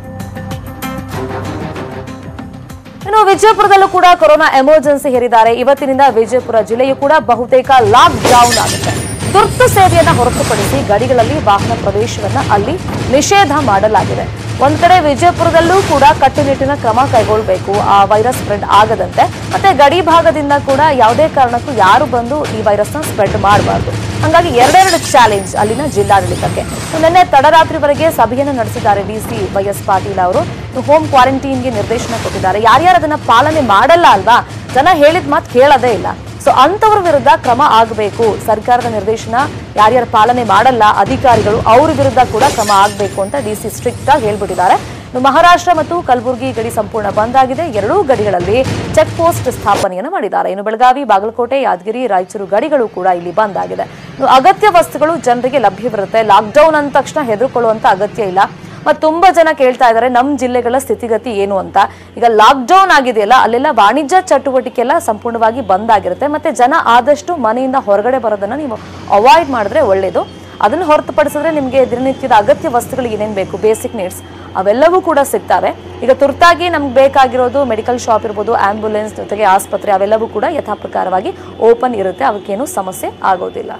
ಇನ್ನು ವಿಜಯಪುರದಲ್ಲೂ ಕೂಡ ಕೊರೋನಾ ಎಮರ್ಜೆನ್ಸಿ ಹೇರಿದ್ದಾರೆ ಇವತ್ತಿನಿಂದ ವಿಜಯಪುರ ಜಿಲ್ಲೆಯು ಕೂಡ ಬಹುತೇಕ ಲಾಕ್ ಡೌನ್ ಆಗುತ್ತೆ ತುರ್ತು ಸೇವೆಯನ್ನ ಹೊರತುಪಡಿಸಿ ಗಡಿಗಳಲ್ಲಿ ವಾಹನ ಪ್ರವೇಶವನ್ನ ಅಲ್ಲಿ ನಿಷೇಧ ಮಾಡಲಾಗಿದೆ ಒಂದ್ ಕಡೆ ವಿಜಯಪುರದಲ್ಲೂ ಕೂಡ ಕಟ್ಟುನಿಟ್ಟಿನ ಕ್ರಮ ಕೈಗೊಳ್ಳಬೇಕು ಆ ವೈರಸ್ ಸ್ಪ್ರೆಡ್ ಆಗದಂತೆ ಮತ್ತೆ ಗಡಿ ಭಾಗದಿಂದ ಕೂಡ ಯಾವುದೇ ಕಾರಣಕ್ಕೂ ಯಾರು ಬಂದು ಈ ವೈರಸ್ನ ಸ್ಪ್ರೆಡ್ ಮಾಡಬಾರ್ದು ಹಾಗಾಗಿ ಎರಡೆರಡು ಚಾಲೆಂಜ್ ಅಲ್ಲಿನ ಜಿಲ್ಲಾಡಳಿತಕ್ಕೆ ನಿನ್ನೆ ತಡರಾತ್ರಿವರೆಗೆ ಸಭೆಯನ್ನು ನಡೆಸಿದ್ದಾರೆ ಡಿಸಿ ವೈ ಎಸ್ ಪಾಟೀಲ್ ಅವರು ಹೋಮ್ ಕ್ವಾರಂಟೈನ್ಗೆ ನಿರ್ದೇಶನ ಕೊಟ್ಟಿದ್ದಾರೆ ಯಾರ್ಯಾರು ಅದನ್ನ ಪಾಲನೆ ಮಾಡಲ್ಲ ಅಲ್ವಾ ಜನ ಹೇಳಿದ ಮಾತು ಕೇಳೋದೇ ಇಲ್ಲ ಸೊ ಅಂತವ್ರ ವಿರುದ್ಧ ಕ್ರಮ ಆಗಬೇಕು ಸರ್ಕಾರದ ನಿರ್ದೇಶನ ಯಾರ್ಯಾರು ಪಾಲನೆ ಮಾಡಲ್ಲ ಅಧಿಕಾರಿಗಳು ಅವ್ರ ವಿರುದ್ಧ ಕೂಡ ಕ್ರಮ ಆಗಬೇಕು ಅಂತ ಡಿ ಸಿ ಸ್ಟ್ರಿಕ್ಟ್ ಆಗಿ ಹೇಳ್ಬಿಟ್ಟಿದ್ದಾರೆ ಇನ್ನು ಮಹಾರಾಷ್ಟ್ರ ಮತ್ತು ಕಲಬುರಗಿ ಗಡಿ ಸಂಪೂರ್ಣ ಬಂದ್ ಆಗಿದೆ ಎರಡೂ ಗಡಿಗಳಲ್ಲಿ ಚೆಕ್ ಪೋಸ್ಟ್ ಸ್ಥಾಪನೆಯನ್ನು ಮಾಡಿದ್ದಾರೆ ಇನ್ನು ಬೆಳಗಾವಿ ಬಾಗಲಕೋಟೆ ಯಾದಗಿರಿ ರಾಯಚೂರು ಗಡಿಗಳು ಕೂಡ ಇಲ್ಲಿ ಬಂದ್ ಆಗಿದೆ ಇನ್ನು ಅಗತ್ಯ ವಸ್ತುಗಳು ಜನರಿಗೆ ಲಭ್ಯವಿರುತ್ತೆ ಲಾಕ್ಡೌನ್ ಅಂದ ತಕ್ಷಣ ಹೆದರ್ಕೊಳ್ಳುವಂತ ಅಗತ್ಯ ಇಲ್ಲ ಮತ್ತೆ ತುಂಬಾ ಜನ ಕೇಳ್ತಾ ಇದ್ದಾರೆ ನಮ್ಮ ಜಿಲ್ಲೆಗಳ ಸ್ಥಿತಿಗತಿ ಏನು ಅಂತ ಈಗ ಲಾಕ್ ಡೌನ್ ಆಗಿದೆಯಲ್ಲ ಅಲ್ಲೆಲ್ಲ ವಾಣಿಜ್ಯ ಚಟುವಟಿಕೆ ಎಲ್ಲ ಸಂಪೂರ್ಣವಾಗಿ ಬಂದ್ ಆಗಿರುತ್ತೆ ಮತ್ತೆ ಜನ ಆದಷ್ಟು ಮನೆಯಿಂದ ಹೊರಗಡೆ ಬರೋದನ್ನ ನೀವು ಅವಾಯ್ಡ್ ಮಾಡಿದ್ರೆ ಒಳ್ಳೇದು ಅದನ್ನು ಹೊರತುಪಡಿಸಿದ್ರೆ ನಿಮಗೆ ದಿನನಿತ್ಯದ ಅಗತ್ಯ ವಸ್ತುಗಳು ಏನೇನು ಬೇಕು ಬೇಸಿಕ್ ನೀಡ್ಸ್ ಅವೆಲ್ಲವೂ ಕೂಡ ಸಿಗ್ತವೆ ಈಗ ತುರ್ತಾಗಿ ನಮ್ಗೆ ಬೇಕಾಗಿರೋದು ಮೆಡಿಕಲ್ ಶಾಪ್ ಇರ್ಬೋದು ಆಂಬ್ಯುಲೆನ್ಸ್ ಜೊತೆಗೆ ಆಸ್ಪತ್ರೆ ಅವೆಲ್ಲವೂ ಕೂಡ ಯಥಾಪ್ರಕಾರವಾಗಿ ಓಪನ್ ಇರುತ್ತೆ ಅವಕ್ಕೇನು ಸಮಸ್ಯೆ ಆಗೋದಿಲ್ಲ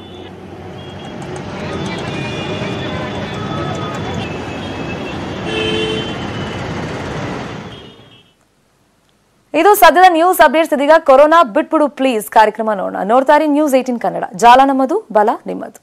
ಇದು ಸದ್ಯದ ನ್ಯೂಸ್ ಅಪ್ಡೇಟ್ಸ್ ಇದೀಗ ಕೊರೋನಾ ಬಿಟ್ಬಿಡು ಪ್ಲೀಸ್ ಕಾರ್ಯಕ್ರಮ ನೋಡೋಣ ನೋಡ್ತಾರೆ ನ್ಯೂಸ್ ಏಟೀನ್ ಕನ್ನಡ ಜಾಲ ನಮ್ಮದು ಬಲ ನಿಮ್ಮದು